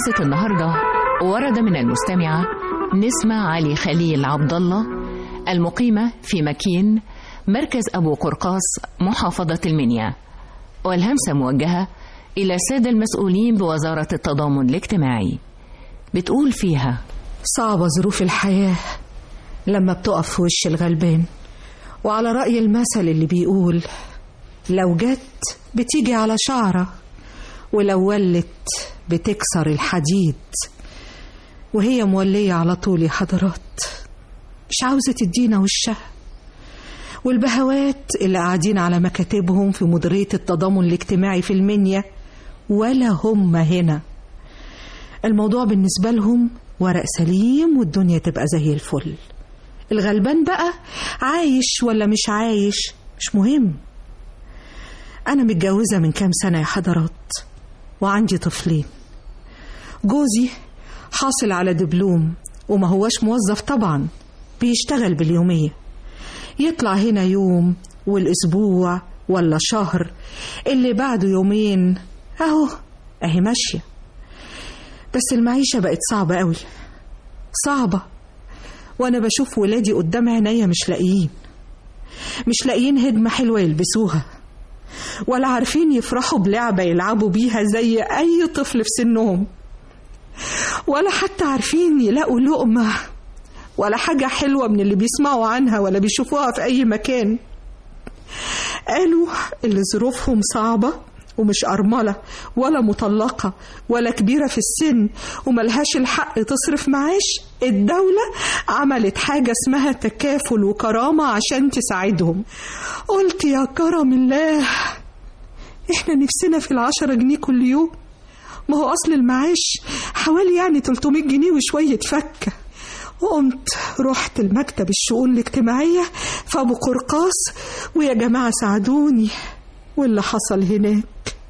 همسة النهاردة ورد من المستمعة نسمة علي خليل عبد الله المقيمة في مكين مركز أبو قرقاس محافظة المنيا والهمسة موجهة إلى السادة المسؤولين بوزارة التضامن الاجتماعي بتقول فيها صعبة ظروف الحياة لما بتقف في وش الغلبان وعلى رأي المثل اللي بيقول لو جت بتيجي على شعرة ولو ولت بتكسر الحديد وهي مولية على طول يا حضرات مش عاوزة تدينا وشها والبهوات اللي قاعدين على مكاتبهم في مديرية التضامن الاجتماعي في المنيا ولا هم هنا الموضوع بالنسبة لهم ورق سليم والدنيا تبقى زي الفل الغلبان بقى عايش ولا مش عايش مش مهم أنا متجوزة من كام سنة يا حضرات وعندي طفلين جوزي حاصل على دبلوم وما هوش موظف طبعا بيشتغل باليومية يطلع هنا يوم والأسبوع ولا شهر اللي بعده يومين أهو أهي ماشية بس المعيشة بقت صعبة قوي صعبة وأنا بشوف ولادي قدام عينيا مش لاقيين مش لاقيين هدمة حلوة يلبسوها ولا عارفين يفرحوا بلعبة يلعبوا بيها زي أي طفل في سنهم ولا حتى عارفين يلاقوا لقمة ولا حاجة حلوة من اللي بيسمعوا عنها ولا بيشوفوها في أي مكان قالوا اللي ظروفهم صعبة ومش أرملة ولا مطلقة ولا كبيرة في السن وملهاش الحق تصرف معاش الدولة عملت حاجة اسمها تكافل وكرامة عشان تساعدهم قلت يا كرم الله احنا نفسنا في العشرة جنيه كل يوم ما هو أصل المعاش حوالي يعني 300 جنيه وشوية فكة وقمت رحت المكتب الشؤون الاجتماعية في أبو قرقاس ويا جماعة ساعدوني واللي حصل هناك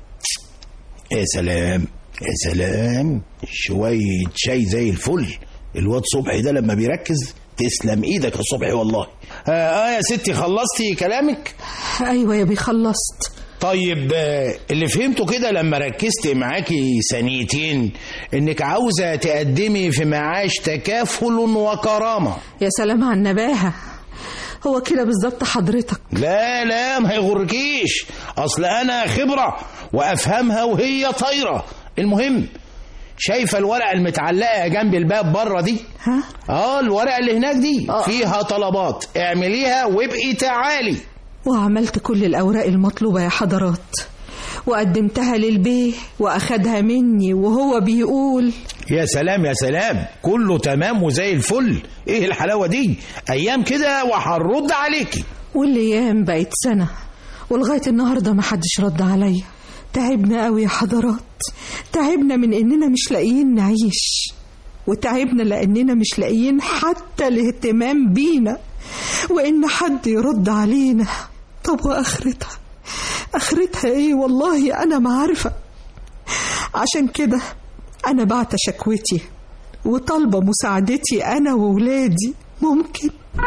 يا سلام يا سلام شوية شاي زي الفل الواد صبحي ده لما بيركز تسلم ايدك يا صبحي والله آه, اه يا ستي خلصتي كلامك أيوة يا بي خلصت طيب آه، اللي فهمته كده لما ركزت معاكي ثانيتين انك عاوزة تقدمي في معاش تكافل وكرامة يا سلام على النباهة هو كده بالظبط حضرتك لا لا ما يغركيش اصل انا خبرة وافهمها وهي طايرة المهم شايفة الورقة المتعلقة جنب الباب بره دي ها اه الورقة اللي هناك دي آه. فيها طلبات اعمليها وابقي تعالي وعملت كل الأوراق المطلوبة يا حضرات وقدمتها للبيه وأخدها مني وهو بيقول يا سلام يا سلام كله تمام وزي الفل ايه الحلاوة دي ايام كده وهنرد عليكي والأيام بقت سنة ولغاية النهاردة ما حدش رد عليا تعبنا قوي يا حضرات تعبنا من إننا مش لاقيين نعيش وتعبنا لأننا مش لاقيين حتى الاهتمام بينا وإن حد يرد علينا طب وآخرتها آخرتها إيه والله أنا ما عارفة عشان كده أنا بعت شكوتي وطالبة مساعدتي أنا وولادي ممكن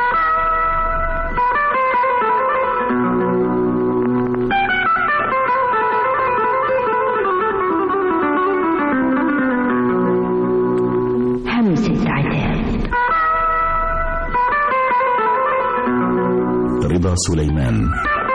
همسة عتاب رضا سليمان